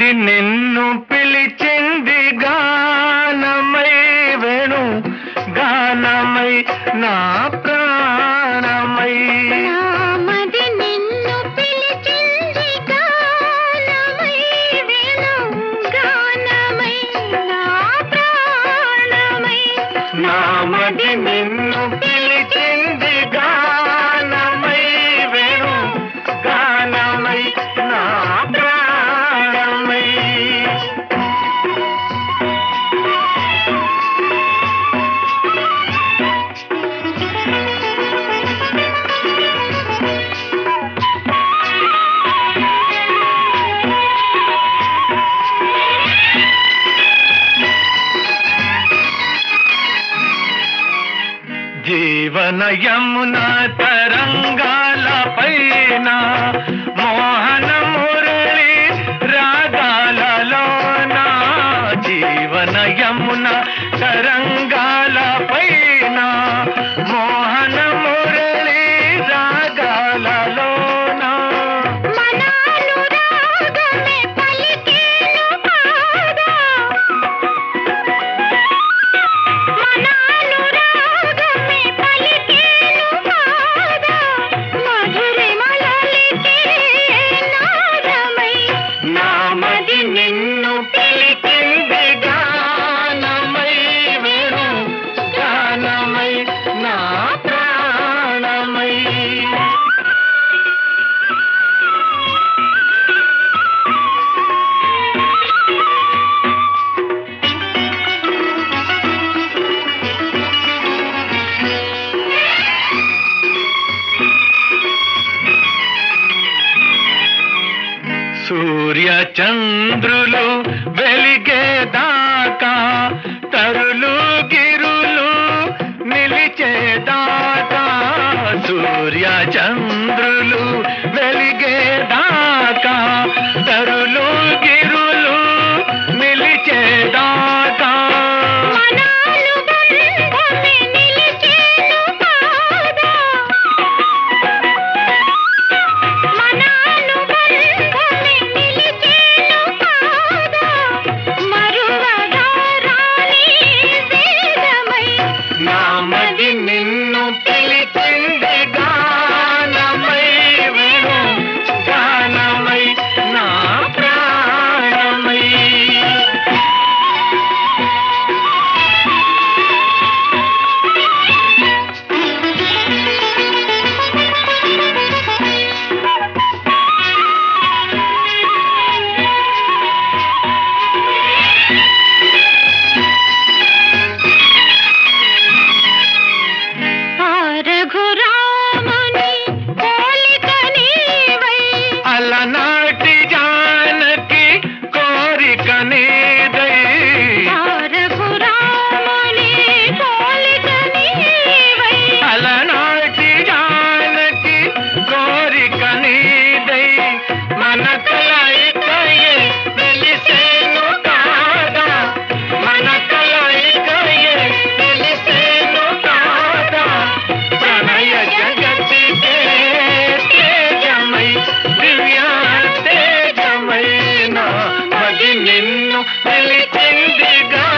మది నిన్ను పిలిచింది గానమై వేణు గానమై నా ప్రాణమై నామది నిన్ను పిలిచింది గానమై వేణు గానమై నా ప్రాణమై నామది నిన్ను పిలిచింది గానమై వేణు గానమై నా ప్రాణమై జీవన యమున తరంగాల పైన మోహన మురళి రాగాలలోన జీవన యమున తరంగాల పైన మోహన మురళి రాగాలలోన మనానురాగమే పలికేను పాదా మనానురాగమే పలికేను పాదా మధురిమలలికే నాదమై నామది నిన్ను పిలిచింది గానమై వేణు గానమై నా ప్రాణమై సూర్య చంద్రులు వెలిగేదాకా తరులు గిరులు నిలిచేదాకా సూర్య చంద్రులు వెలిగేదాకా తరులు గిరులు నిలిచేదాకా మనాలు బంధమే నిలిచేను పాదా మనాలు బంధమే నిలిచేను పాదా మరువగా రాని వేదమై నామది నిన్ను పిలిచింది గానమై వేణు గానమై నా ప్రాణమై ఆ రఘురాముని పోలిక నీవై అలనాటి జానకి కోరిక నీదై ఆ రఘురాముని పోలిక నీవై అలనాటి జానకి కోరిక నీదై మన కలయికయే వెలిసేను కాదా మన కలయికయే వెలిసేను కాదా ప్రణయ జగతికే తేజమై దివ్య తేజమై నా మది నిన్ను వెలిచిందిగా